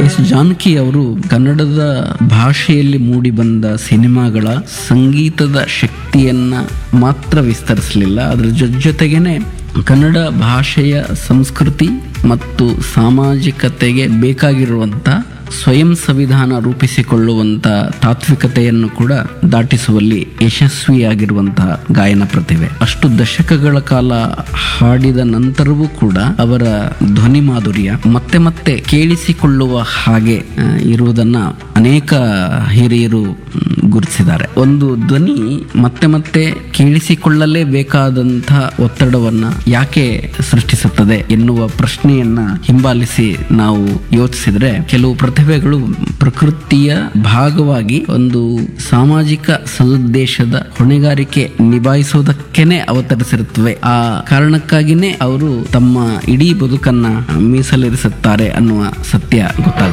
S Janaki ಅವರು ಕನ್ನಡದ ಭಾಷೆಯಲ್ಲಿ ಮೂಡಿಬಂದ ಸಿನಿಮಾಗಳ ಸಂಗೀತದ ಶಕ್ತಿಯನ್ನ ಮಾತ್ರ ವಿಸ್ತರಿಸಲಿಲ್ಲ ಅದರ ಜೊತೆ ಜೊತೆಗೇನೆ ಕನ್ನಡ ಭಾಷೆಯ ಸಂಸ್ಕೃತಿ ಮತ್ತು ಸಾಮಾಜಿಕತೆಗೆ ಬೇಕಾಗಿರುವಂಥ ಸ್ವಯಂ ಸಂವಿಧಾನ ರೂಪಿಸಿಕೊಳ್ಳುವಂಥ ತಾತ್ವಿಕತೆಯನ್ನು ಕೂಡ ದಾಟಿಸುವಲ್ಲಿ ಯಶಸ್ವಿಯಾಗಿರುವಂತಹ ಗಾಯನ ಪ್ರತಿಭೆ ಅಷ್ಟು ದಶಕಗಳ ಕಾಲ ಹಾಡಿದ ನಂತರವೂ ಕೂಡ ಅವರ ಧ್ವನಿ ಮಾಧುರ್ಯ ಮತ್ತೆ ಮತ್ತೆ ಕೇಳಿಸಿಕೊಳ್ಳುವ ಹಾಗೆ ಆ, ಇರುವುದನ್ನ ಅನೇಕ ಹಿರಿಯರು ಮ್, ಗುರುತಿಸಿದ್ದಾರೆ ಒಂದು ಧ್ವನಿ ಮತ್ತೆ ಮತ್ತೆ ಕೇಳಿಸಿಕೊಳ್ಳಲೇಬೇಕಾದಂತಹ ಒತ್ತಡವನ್ನ ಯಾಕೆ ಸೃಷ್ಟಿಸುತ್ತದೆ ಎನ್ನುವ ಪ್ರಶ್ನೆಯನ್ನ ಹಿಂಬಾಲಿಸಿ ನಾವು ಯೋಚಿಸಿದ್ರೆ ಕೆಲವು ಪ್ರತಿಭೆಗಳು ಪ್ರಕೃತಿಯ ಭಾಗವಾಗಿ ಒಂದು ಸಾಮಾಜಿಕ ಸದುದ್ದೇಶದ ಹೊಣೆಗಾರಿಕೆ ನಿಭಾಯಿಸುವುದಕ್ಕೇನೆ ಅವತರಿಸಿರುತ್ತವೆ ಆ ಕಾರಣಕ್ಕಾಗಿನೇ ಅವರು ತಮ್ಮ ಇಡೀ ಬದುಕನ್ನ ಮೀಸಲಿರಿಸುತ್ತಾರೆ ಅನ್ನುವ ಸತ್ಯ ಗೊತ್ತಾಗುತ್ತೆ